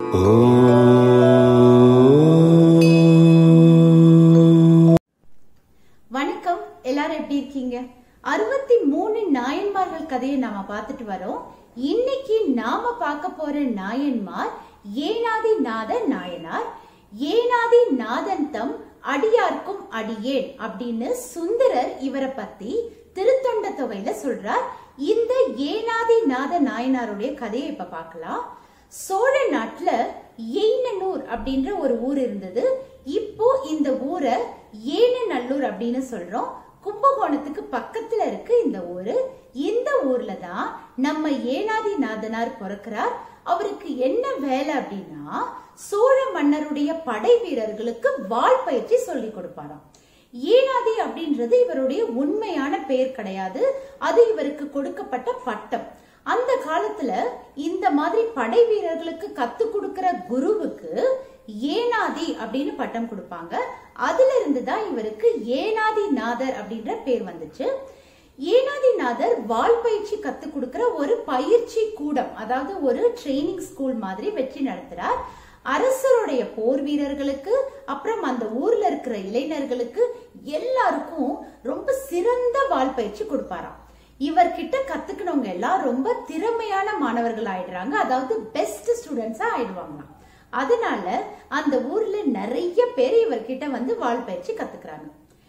வணக்கம் எல்லாரும் எப்படி இருக்கீங்க அறுபத்தி மூணு நாயன்மார்கள் கதையை நாம பார்த்துட்டு வரோம் இன்னைக்கு நாம பார்க்க போற நாயன்மார் ஏனாதி நாத நாயனார் ஏனாதி நாதன் தம் அடியார்க்கும் அடியேன் அப்படின்னு சுந்தரர் இவரை பத்தி திருத்தொண்ட தொகையில சொல்றார் இந்த ஏனாதி நாத நாயனாருடைய கதையை இப்ப பார்க்கலாம் சோழ நாட்டுல எய்னனூர் அப்படின்ற ஒரு ஊர் இருந்தது இப்போ இந்த ஊரை ஏனநல்லூர் அப்படின்னு சொல்றோம் கும்பகோணத்துக்கு பக்கத்துல இருக்கு இந்த ஊரு இந்த ஊர்ல தான் நம்ம ஏனாதி நாதனார் பிறக்கிறார் அவருக்கு என்ன வேலை அப்படின்னா சோழ மன்னருடைய படை வீரர்களுக்கு வாள் பயிற்சி சொல்லி கொடுப்பாராம் ஏனாதி அப்படின்றது இவருடைய உண்மையான பெயர் கிடையாது அது இவருக்கு கொடுக்கப்பட்ட பட்டம் அந்த காலத்துல இந்த மாதிரி படை வீரர்களுக்கு கத்து கொடுக்கிற குருவுக்கு ஏனாதி அப்படின்னு பட்டம் கொடுப்பாங்க அதுல இருந்து தான் இவருக்கு ஏனாதி நாதர் அப்படின்ற பேர் வந்துச்சு ஏனாதிநாதர் வால் பயிற்சி கத்து கொடுக்கிற ஒரு பயிற்சி கூடம் அதாவது ஒரு ட்ரைனிங் ஸ்கூல் மாதிரி வெற்றி நடத்துறார் அரசருடைய போர் வீரர்களுக்கு அப்புறம் அந்த ஊர்ல இருக்கிற இளைஞர்களுக்கு எல்லாருக்கும் ரொம்ப சிறந்த வால் பயிற்சி கொடுப்பாராம் இவர்கிட்ட கத்துக்கணவங்க எல்லாம் ரொம்ப திறமையான மாணவர்கள் ஆயிடுறாங்க அதாவது பெஸ்ட் ஸ்டூடெண்ட்ஸா ஆயிடுவாங்களாம் அதனால அந்த ஊர்ல நிறைய பேர் இவர்கிட்ட வந்து வால் பயிற்சி கத்துக்கிறாங்க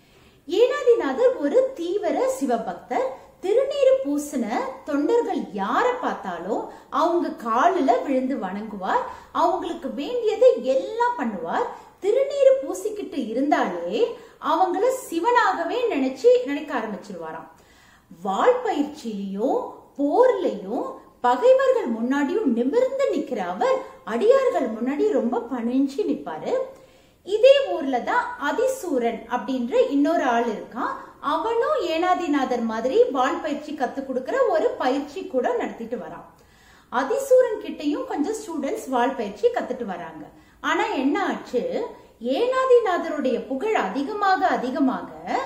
ஏனாதிநாதர் ஒரு தீவிர சிவபக்தர் திருநீரு பூசின தொண்டர்கள் யார பார்த்தாலும் அவங்க காலில் விழுந்து வணங்குவார் அவங்களுக்கு வேண்டியதை எல்லாம் பண்ணுவார் திருநீரு பூசிக்கிட்டு இருந்தாலே அவங்கள சிவனாகவே நினைச்சு நினைக்க ஆரம்பிச்சிருவாராம் வால் பயிற்சியிலையும் போர்லயும் பகைவர்கள் முன்னாடியும் நிமிர்ந்து நிக்கிற அவர் அடியார்கள் முன்னாடி ரொம்ப பணிஞ்சு நிப்பாரு இதே ஊர்ல தான் அதிசூரன் அப்படின்ற இன்னொரு ஆள் இருக்கான் அவனும் ஏனாதிநாதர் மாதிரி வால் பயிற்சி கத்து கொடுக்கிற ஒரு பயிற்சி கூட நடத்திட்டு வரான் அதிசூரன் கிட்டயும் கொஞ்சம் ஸ்டூடெண்ட்ஸ் வால் பயிற்சி கத்துட்டு வராங்க ஆனா என்ன ஆச்சு ஏனாதிநாதருடைய புகழ் அதிகமாக அதிகமாக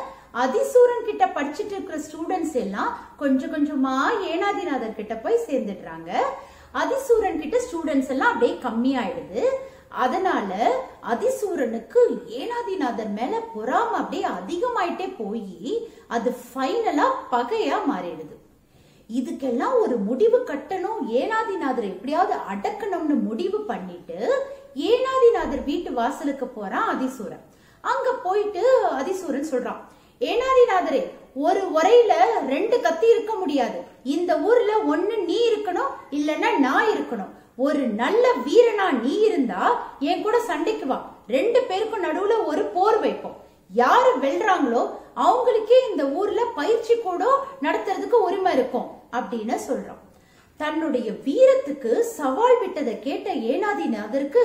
அதிசூரன் கிட்ட படிச்சுட்டு இருக்கிற ஸ்டூடெண்ட்ஸ் எல்லாம் கொஞ்சம் கொஞ்சமா ஏனாதிநாதர் கிட்ட போய் சேர்ந்துடுறாங்க அதிசூரன் கிட்ட ஸ்டூடெண்ட்ஸ் எல்லாம் அப்படியே கம்மியாயிடுது அதனால அதிசூரனுக்கு ஏனாதிநாதர் மேல பொறாம அப்படியே அதிகமாயிட்டே போய் அது ஃபைனலா பகையா மாறிடுது இதுக்கெல்லாம் ஒரு முடிவு கட்டணும் ஏனாதிநாதர் எப்படியாவது அடக்கணும்னு முடிவு பண்ணிட்டு ஏனாதிநாதர் வீட்டு வாசலுக்கு போறான் அதிசூரன் அங்க போயிட்டு அதிசூரன் சொல்றான் ஏனாதிநாதரே ஒரு உரையில ரெண்டு கத்தி இருக்க முடியாது இந்த ஊர்ல ஒண்ணு நீ இருக்கணும் இல்லைன்னா நான் இருக்கணும் ஒரு நல்ல வீரனா நீ இருந்தா என் கூட சண்டைக்கு வா ரெண்டு பேருக்கும் நடுவுல ஒரு போர் வைப்போம் யாரு வெல்றாங்களோ அவங்களுக்கே இந்த ஊர்ல பயிற்சி கூட நடத்துறதுக்கு உரிமை இருக்கும் அப்படின்னு சொல்றான் தன்னுடைய வீரத்துக்கு சவால் விட்டதை கேட்ட ஏனாதிநாதருக்கு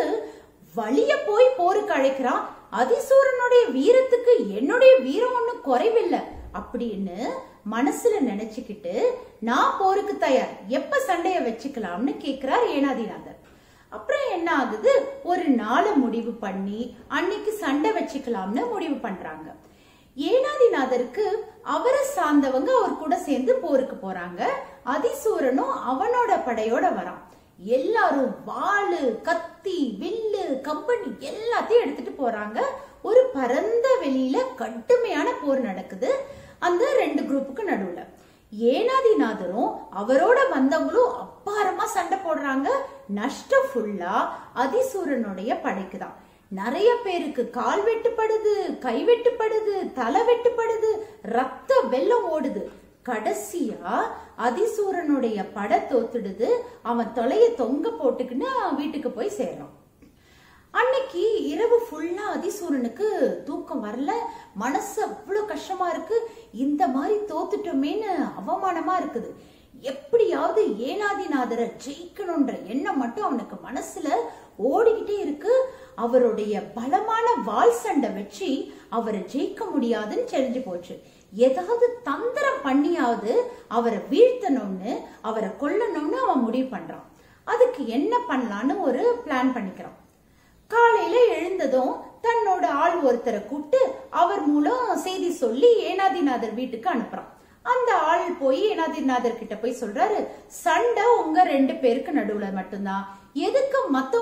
வலிய போய் போருக்கு அழைக்கிறான் அதிசூரனுடைய வீரத்துக்கு என்னுடைய வீரம் ஒன்னும் குறைவில்லை அப்படின்னு மனசுல நினைச்சுக்கிட்டு நான் போருக்கு தயார் எப்ப சண்டைய வச்சுக்கலாம்னு கேக்குறார் ஏனாதிநாதர் அப்புறம் என்ன ஆகுது ஒரு நாளை முடிவு பண்ணி அன்னைக்கு சண்டை வச்சுக்கலாம்னு முடிவு பண்றாங்க ஏனாதிநாதருக்கு அவரை சார்ந்தவங்க அவர் கூட சேர்ந்து போருக்கு போறாங்க அதிசூரனும் அவனோட படையோட வரான் எல்லாரும் வாளு கத்தி வில்லு கம்பெனி எல்லாத்தையும் எடுத்துட்டு போறாங்க ஒரு பரந்த வெளியில கடுமையான போர் நடக்குது அந்த ரெண்டு குரூப்புக்கு நடுவுல ஏனாதிநாதரும் அவரோட வந்தவங்களும் அப்பாரமா சண்டை போடுறாங்க நஷ்டம் ஃபுல்லா அதிசூரனுடைய படைக்கு தான் நிறைய பேருக்கு கால் வெட்டுப்படுது கை வெட்டுப்படுது தலை வெட்டுப்படுது ரத்த வெள்ளம் ஓடுது கடைசியா அதிசூரனுடைய படை தோத்துடுது அவன் தொலைய தொங்க போட்டுக்கின்னு வீட்டுக்கு போய் சேர்றான் அன்னைக்கு இரவு ஃபுல்லா அதிசூரனுக்கு தூக்கம் வரல மனசு அவ்வளவு கஷ்டமா இருக்கு இந்த மாதிரி தோத்துட்டோமேன்னு அவமானமா இருக்குது எப்படியாவது ஏனாதிநாதரை ஜெயிக்கணும்ன்ற எண்ணம் மட்டும் அவனுக்கு மனசுல ஓடிக்கிட்டே இருக்கு அவருடைய பலமான வால் சண்டை வச்சு அவரை ஜெயிக்க முடியாதுன்னு தெரிஞ்சு போச்சு ஏதாவது தந்திரம் பண்ணியாவது அவரை வீழ்த்தணும்னு அவரை கொல்லணும்னு அவன் முடிவு பண்றான் அதுக்கு என்ன பண்ணலான்னு ஒரு பிளான் பண்ணிக்கிறான் காலையில எழுந்ததும் தன்னோட ஆள் ஒருத்தரை கூப்பிட்டு அவர் மூலம் செய்தி சொல்லி ஏனாதிநாதர் வீட்டுக்கு அனுப்புறான் அந்த ஆள் போய் ஏனாதிநாதர் கிட்ட போய் சொல்றாரு சண்டை உங்க ரெண்டு பேருக்கு நடுவுல மட்டும்தான் எதுக்கு மத்தவங்க எல்லாம்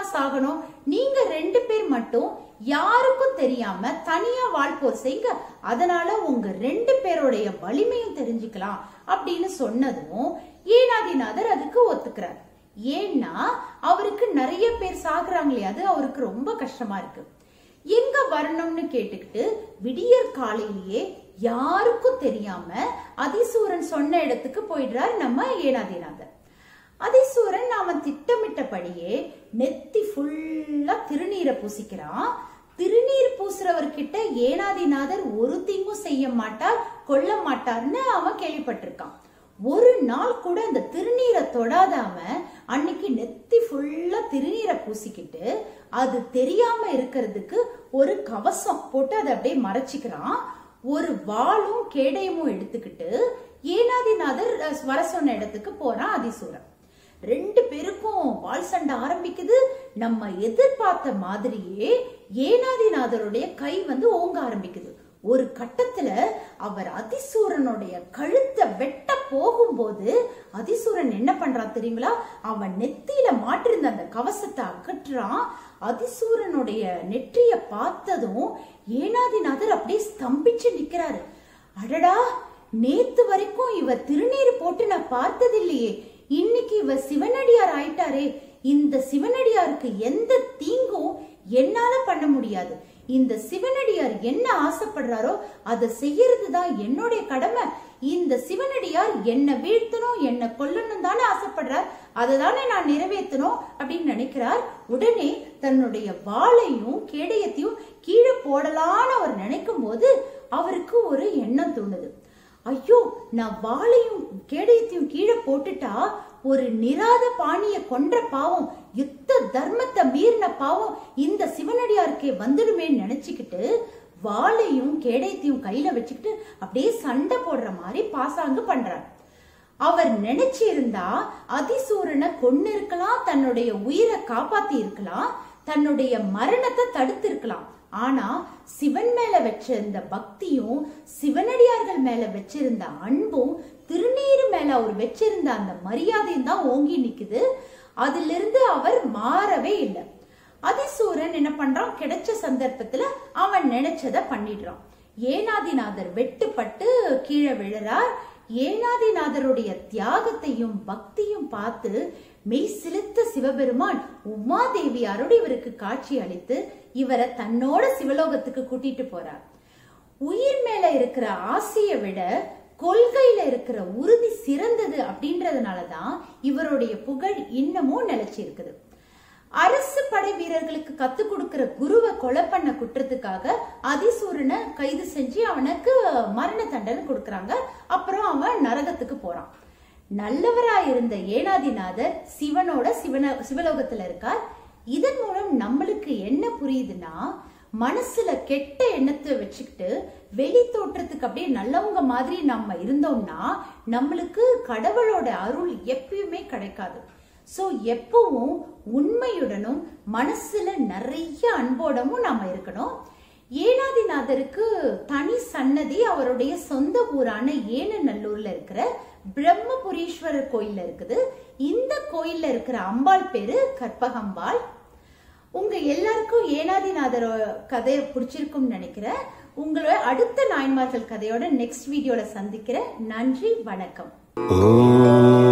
சாகணும் நீங்க ரெண்டு பேர் மட்டும் யாருக்கும் தெரியாம தனியா வாழ்போர் செய்யுங்க அதனால உங்க ரெண்டு பேருடைய வலிமையும் தெரிஞ்சுக்கலாம் அப்படின்னு சொன்னதும் ஏனாதிநாதர் அதுக்கு ஒத்துக்கிறார் ஏன்னா அவருக்கு நிறைய பேர் சாகுறாங்களே அது அவருக்கு ரொம்ப கஷ்டமா இருக்கு எங்க வரணும்னு கேட்டுக்கிட்டு விடியற் காலையிலேயே யாருக்கும் தெரியாம அதிசூரன் சொன்ன இடத்துக்கு போயிடுறார் நம்ம ஏனாதிநாதர் அதிசூரன் அவன் திட்டமிட்டபடியே நெத்தி ஃபுல்லா திருநீரை பூசிக்கிறான் திருநீர் பூசுறவர்கிட்ட ஏனாதிநாதர் ஒரு தீங்கும் செய்ய மாட்டார் கொல்ல மாட்டார்னு அவன் கேள்விப்பட்டிருக்கான் ஒரு நாள் கூட அந்த திருநீரை தொடாத அவன் அன்னைக்கு நெத்தி ஃபுல்லா திருநீரை பூசிக்கிட்டு அது தெரியாம இருக்கிறதுக்கு ஒரு கவசம் போட்டு அதை அப்படியே மறைச்சிக்கிறான் ஒரு வாளும் கேடயமும் எடுத்துக்கிட்டு ஏனாதிநாதர் அஹ், வர சொன்ன இடத்துக்கு போறான் அதிசூரன் ரெண்டு பேருக்கும் வால் சண்டை ஆரம்பிக்குது நம்ம எதிர்பார்த்த மாதிரியே ஏனாதிநாதருடைய கை வந்து ஓங்க ஆரம்பிக்குது ஒரு கட்டத்துல அவர் அதிசூரனுடைய கழுத்தை வெட்ட போகும்போது அதிசூரன் என்ன பண்றான் தெரியுங்களா அவன் நெத்தியில மாட்டிருந்த அந்த கவசத்தை அகற்றுறான் அதிசூரனுடைய நெற்றிய பார்த்ததும் ஏனாதிநாதர் அப்படியே ஸ்தம்பிச்சு நிக்கிறாரு அடடா நேத்து வரைக்கும் இவர் திருநீர் போட்டு நான் பார்த்ததில்லையே இன்னைக்கு இவர் சிவனடியார் ஆயிட்டாரே இந்த சிவனடியாருக்கு எந்த தீங்கும் என்னால பண்ண முடியாது இந்த சிவனடியார் என்ன ஆசைப்படுறாரோ அதை செய்யறது தான் என்னுடைய கடமை இந்த சிவனடியார் என்ன வீழ்த்தணும் என்ன கொல்லணும் தானே ஆசைப்படுறார் அதை தானே நான் நிறைவேற்றணும் அப்படின்னு நினைக்கிறார் உடனே தன்னுடைய வாளையும் கேடயத்தையும் கீழே போடலான்னு அவர் நினைக்கும் போது அவருக்கு ஒரு எண்ணம் தோணுது ஐயோ நான் வாளையும் கேடயத்தையும் கீழே போட்டுட்டா ஒரு நிராத பாணிய கொன்ற பாவம் யுத்த தர்மத்தை மீறின பாவம் இந்த சிவனடியாருக்கே வந்துடுமேன்னு நினைச்சுக்கிட்டு வாளையும் கேடயத்தையும் கையில வச்சுக்கிட்டு அப்படியே சண்டை போடுற மாதிரி பாசாங்கு பண்றார் அவர் நினைச்சிருந்தா அதிசூரனை கொன்னு இருக்கலாம் தன்னுடைய உயிரை காப்பாத்தி இருக்கலாம் தன்னுடைய மரணத்தை தடுத்து இருக்கலாம் ஆனா சிவன் மேல வச்சிருந்த பக்தியும் சிவனடியார்கள் மேல வச்சிருந்த அன்பும் திருநீர் மேல அவர் வச்சிருந்த அந்த மரியாதையும் தான் ஓங்கி நிக்குது அதுல இருந்து அவர் மாறவே இல்லை அதிசூரன் என்ன பண்றான் கிடைச்ச சந்தர்ப்பத்துல அவன் நினைச்சத பண்ணிடுறான் ஏனாதிநாதர் வெட்டுப்பட்டு கீழே விழுறார் ஏனாதிநாதருடைய தியாகத்தையும் பக்தியும் பார்த்து மெய் சிலுத்த சிவபெருமான் உமாதேவியாரோடு இவருக்கு காட்சி அளித்து இவரை தன்னோட சிவலோகத்துக்கு கூட்டிட்டு போறார் உயிர் மேல இருக்கிற ஆசையை விட கொள்கையில இருக்கிற உறுதி சிறந்தது அப்படின்றதுனாலதான் இவருடைய புகழ் இன்னமும் நிலைச்சிருக்குது அரசு படை வீரர்களுக்கு கத்து கொடுக்கிற குருவை கொலை பண்ண குற்றத்துக்காக அதிசூரனை கைது செஞ்சு அவனுக்கு மரண தண்டனை கொடுக்கறாங்க அப்புறம் அவன் நரகத்துக்கு போறான் நல்லவரா இருந்த ஏனாதிநாதர் சிவனோட சிவன சிவலோகத்துல இருக்கார் இதன் மூலம் நம்மளுக்கு என்ன புரியுதுன்னா மனசுல கெட்ட எண்ணத்தை வச்சுக்கிட்டு வெளி தோற்றத்துக்கு அப்படியே நல்லவங்க மாதிரி நம்ம இருந்தோம்னா நம்மளுக்கு கடவுளோட அருள் எப்பயுமே கிடைக்காது சோ எப்பவும் உண்மையுடனும் மனசுல நிறைய அன்போடமும் நாம இருக்கணும் ஏனாதிநாதருக்கு தனி சன்னதி அவருடைய சொந்த ஊரான ஏனநல்லூர்ல இருக்கிற பிரம்மபுரீஸ்வரர் கோயில்ல இருக்குது இந்த கோயில்ல இருக்கிற அம்பாள் பேரு கற்பகம்பாள் உங்க எல்லாருக்கும் ஏனாதிநாதர் கதை பிடிச்சிருக்கும்னு நினைக்கிறேன் உங்களோட அடுத்த நாயன்மார்கள் கதையோட நெக்ஸ்ட் வீடியோல சந்திக்கிறேன் நன்றி வணக்கம் ஓம்